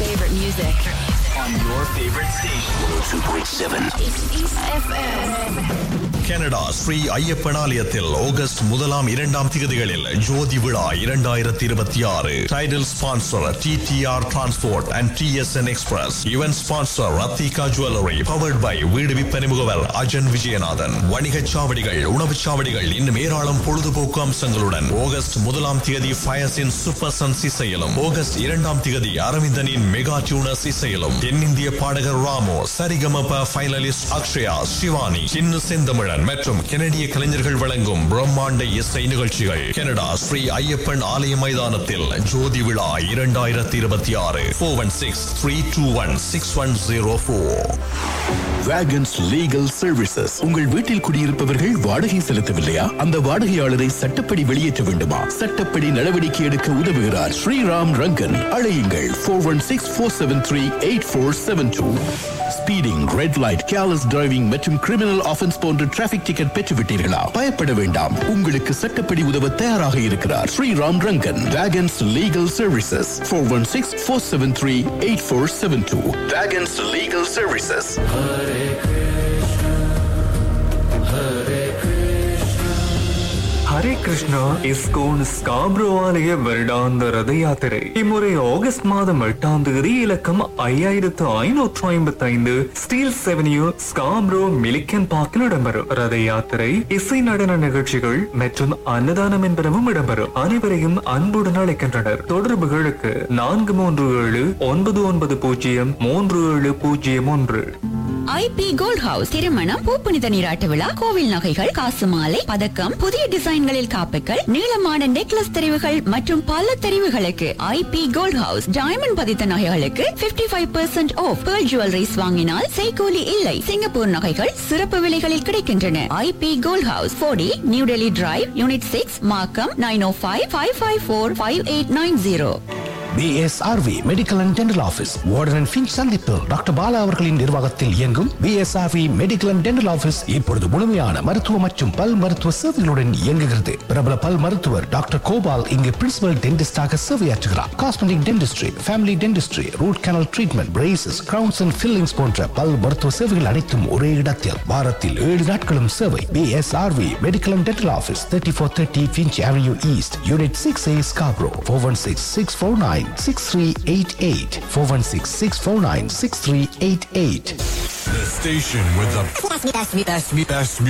favorite music. on your favorite station. 102.7 It's East FM. Canada Sri Ayyappan ஆலயத்தில் August முதலாம் இரண்டாம் திகதிகளில் ஜோதி விழா இரண்டாயிரத்தி இருபத்தி ஆறு title sponsor T T R transport and T S N express event sponsor Rathika jewellery powered by வீடு விற்பனை முகவர் அஜன் விஜயநாதன் வணிகச் சாவடிகள் உணவுச் சாவடிகள் இன்னும் ஏராளம் பொழுதுபோக்கு அம்சங்களுடன் ஆகஸ்ட் முதலாம் தேதி ஃபயர்ஸின் சூப்பர் சன்ஸ் இசையிலும் ஆகஸ்ட் இரண்டாம் தேதி அரவிந்தனின் மெகா டியூனர்ஸ் இசையிலும் தென்னிந்திய பாடகர் ராமோ சரிகமப ஃபைனலிஸ்ட் அக்ஷயா சிவானி சின்னு செந்தமிழன் மற்றும் கெனடிய கலைஞர்கள் வழங்கும் பிரம்மாண்ட இசை நிகழ்ச்சிகள் கனடா ஸ்ரீ ஐயப்பன் ஆலய மைதானத்தில் ஜோதி விழா இரண்டாயிரத்தி இருபத்தி ஆறு four one six three two one six one zero four Vegans legal services உங்கள் வீட்டில் குடியிருப்பவர்கள் வாடகை செலுத்தவில்லையா அந்த வாடகையாளரை சட்டப்படி வெளியேற்ற வேண்டுமா சட்டப்படி நடவடிக்கை எடுக்க உதவுகிறார் ஸ்ரீராம் ரங்கன் அழையுங்கள் four one six four seven three eight four seven two speeding red light careless driving மற்றும் கிரிமினல் ஆஃபென்ஸ் போன்ற டிராபிக் டிக்கெட் பெற்றுவிட்டீர்களா பயப்பட வேண்டாம் உங்களுக்கு சட்டப்படி உதவ தயாராக இருக்கிறார் Sriram Rangan Vegans legal services four one six four seven three eight four seven two Vegans legal services Hare Krishna ISKCON Scarborough ஆலய வருடாந்த ரத யாத்திரை இம்முறை ஆகஸ்ட் மாதம் எட்டாம் தேதி இலக்கம் ஐயாயிரத்து ஐநூற்று ஐம்பத்தி ஐந்து ஸ்டீல் செவனியூ ஸ்காப்ரோ மிலிக்கன் பார்க்கில் இடம்பெறும் ரத யாத்திரை இசை நடன நிகழ்ச்சிகள் மற்றும் அன்னதானம் என்பனவும் இடம்பெறும் அனைவரையும் அன்புடன் அழைக்கின்றனர் தொடர்புகளுக்கு நான்கு மூன்று ஏழு ஒன்பது ஒன்பது பூஜ்ஜியம் மூன்று ஏழு பூஜ்ஜியம் ஒன்று ஐபி கோல்ட் ஹவுஸ் திருமணம் பூப்புனித நீராட்டு விழா கோவில் நகைகள் காசு மாலை பதக்கம் புதிய டிசைன்களில் காப்புகள் நீளமான நெக்லஸ் தெரிவுகள் மற்றும் பல தெரிவுகளுக்கு ஐபி கோல்ட் ஹவுஸ் டைமண்ட் பதித்த நகைகளுக்கு 55% five percent off pearl jewelleries வாங்கினால் செய்கூலி இல்லை சிங்கப்பூர் நகைகள் சிறப்பு விலைகளில் கிடைக்கின்றன ஐபி கோல்ட் ஹவுஸ் போடி New Delhi Drive unit six Markham nine O five five five four five eight nine zero BSRV medical and dental office Warden and Finch சந்திப்பு doctor Bala அவர்களின் நிர்வாகத்தில் இயங்கும் BSRV medical and dental office இப்பொழுது முழுமையான மருத்துவ மற்றும் பல் மருத்துவ சேவைகளுடன் இயங்குகிறது பிரபல பல் மருத்துவர் டாக்டர் கோபால் இங்கு பிரின்சிபல் டென்டிஸ்டாக சேவையாற்றுகிறார் cosmetic dentistry family dentistry root canal treatment braces crowns and fillings போன்ற பல் மருத்துவ சேவைகள் அனைத்தும் ஒரே இடத்தில் வாரத்தில் ஏழு நாட்களும் சேவை PSRV medical and dental office thirty four thirty Finch Avenue East unit six A Scarborough four one six six four nine six three eight eight four one six six four nine six three eight eight The station with the best, best, best, best